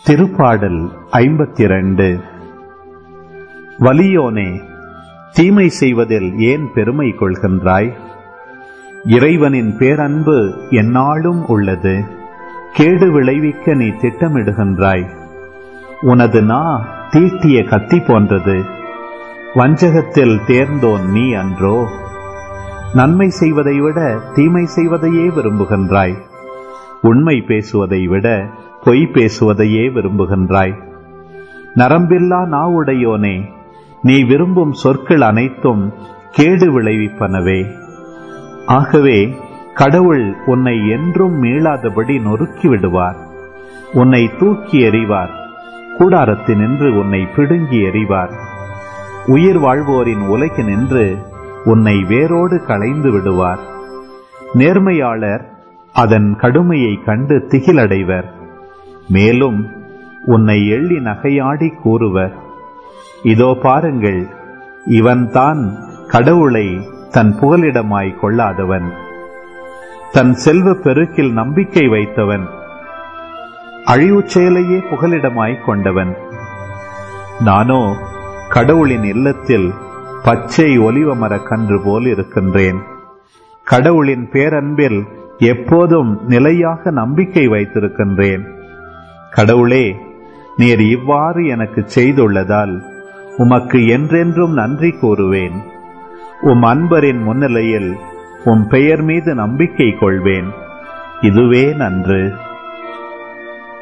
திருப்பாடல் ஐம்பத்திரண்டு வலியோனே தீமை செய்வதில் ஏன் பெருமை கொள்கின்றாய் இறைவனின் பேரன்பு எந்நாளும் உள்ளது கேடு விளைவிக்க நீ திட்டமிடுகின்றாய் உனது நா தீட்டிய கத்தி போன்றது வஞ்சகத்தில் தேர்ந்தோன் நீ அன்றோ நன்மை செய்வதை விட தீமை செய்வதையே விரும்புகின்றாய் உண்மை பேசுவதை விட பொய் பேசுவதையே விரும்புகின்றாய் நரம்பில்லா நாவுடையோனே நீ விரும்பும் சொற்கள் அனைத்தும் கேடு விளைவிப்பனவே ஆகவே கடவுள் உன்னை என்றும் மீளாதபடி நொறுக்கி விடுவார் உன்னை தூக்கி எறிவார் கூடாரத்தினின்று உன்னை பிடுங்கி எறிவார் உயிர் வாழ்வோரின் உலகினின்று உன்னை வேரோடு களைந்து விடுவார் நேர்மையாளர் அதன் கடுமையை கண்டு திகிலடைவர் மேலும் உன்னை எள்ளி நகையாடி கூறுவர் இதோ பாருங்கள் இவன்தான் கடவுளை தன் புகலிடமாய் கொள்ளாதவன் தன் செல்வ பெருக்கில் நம்பிக்கை வைத்தவன் அழிவுச் செயலையே புகலிடமாய் கொண்டவன் நானோ கடவுளின் இல்லத்தில் பச்சை ஒலிவ மரக்கன்று போல் இருக்கின்றேன் கடவுளின் பேரன்பில் எப்போதும் நிலையாக நம்பிக்கை வைத்திருக்கின்றேன் கடவுளே நீர் இவ்வாறு எனக்கு செய்துள்ளதால் உமக்கு என்றென்றும் நன்றி கூறுவேன் உம் அன்பரின் முன்னிலையில் உம் பெயர் மீது நம்பிக்கை கொள்வேன் இதுவே நன்று